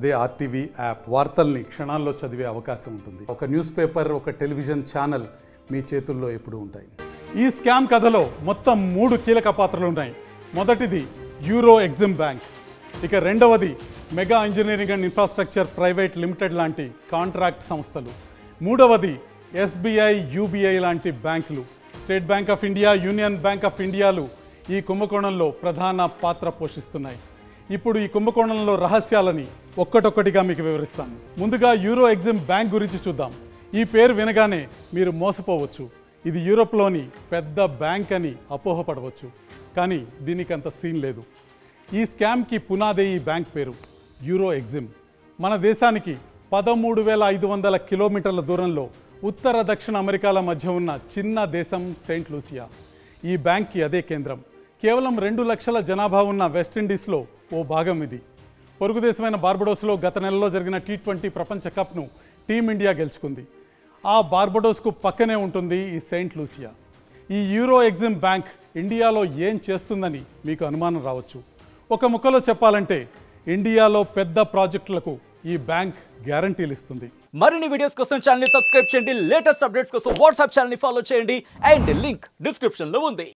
అదే RTV app వార్తల్ని క్షణాల్లో చదివే అవకాశం ఉంటుంది ఒక న్యూస్ పేపర్ ఒక టెలివిజన్ ఛానల్ మీ చేతుల్లో ఎప్పుడూ ఉంటాయి ఈ స్కామ్ కథలో మొత్తం మూడు కీలక పాత్రలు ఉన్నాయి మొదటిది యూరో ఎగ్జిమ్ బ్యాంక్ ఇక రెండవది mega engineering and infrastructure private limited లాంటి కాంట్రాక్ట్ సంస్థలు మూడవది ఎస్బీఐ యూబీఐ లాంటి బ్యాంకులు state bank of India union bank of ఇండియాలు ఈ కుంభకోణంలో ప్రధాన పాత్ర పోషిస్తున్నాయి ఇప్పుడు ఈ కుంభకోణంలో రహస్యాలని ఒక్కటొక్కటిగా మీకు వివరిస్తాను ముందుగా యూరో ఎగ్జిమ్ బ్యాంక్ గురించి చూద్దాం ఈ పేరు వినగానే మీరు మోసపోవచ్చు ఇది యూరోప్లోని పెద్ద బ్యాంక్ అని అపోహపడవచ్చు కానీ దీనికి అంత సీన్ లేదు ఈ స్కామ్కి పునాదే ఈ బ్యాంక్ పేరు యూరో ఎగ్జిమ్ మన దేశానికి పదమూడు వేల ఐదు వందల కిలోమీటర్ల దూరంలో ఉత్తర దక్షిణ అమెరికాల మధ్య ఉన్న చిన్న దేశం సెయింట్ లూసియా ఈ బ్యాంక్కి అదే కేంద్రం కేవలం రెండు లక్షల జనాభా ఉన్న వెస్టిండీస్లో ఓ భాగం ఇది పొరుగు దేశమైన బార్బడోస్లో గత నెలలో జరిగిన టీ ట్వంటీ ప్రపంచ కప్ను టీమిండియా గెలుచుకుంది ఆ బార్బడోస్కు పక్కనే ఉంటుంది ఈ సెయింట్ లూసియా ఈ యూరో ఎగ్జిమ్ బ్యాంక్ ఇండియాలో ఏం చేస్తుందని మీకు అనుమానం రావచ్చు ఒక ముక్కలో చెప్పాలంటే ఇండియాలో పెద్ద ప్రాజెక్టులకు ఈ బ్యాంక్ గ్యారంటీలు ఇస్తుంది మరిన్ని వీడియోస్ కోసం ఛానల్ సబ్స్క్రైబ్ చేయండి లేటెస్ట్ అప్డేట్స్ కోసం వాట్సాప్ ఛానల్ ఫాలో చేయండి అండ్ లింక్ డిస్క్రిప్షన్ లో ఉంది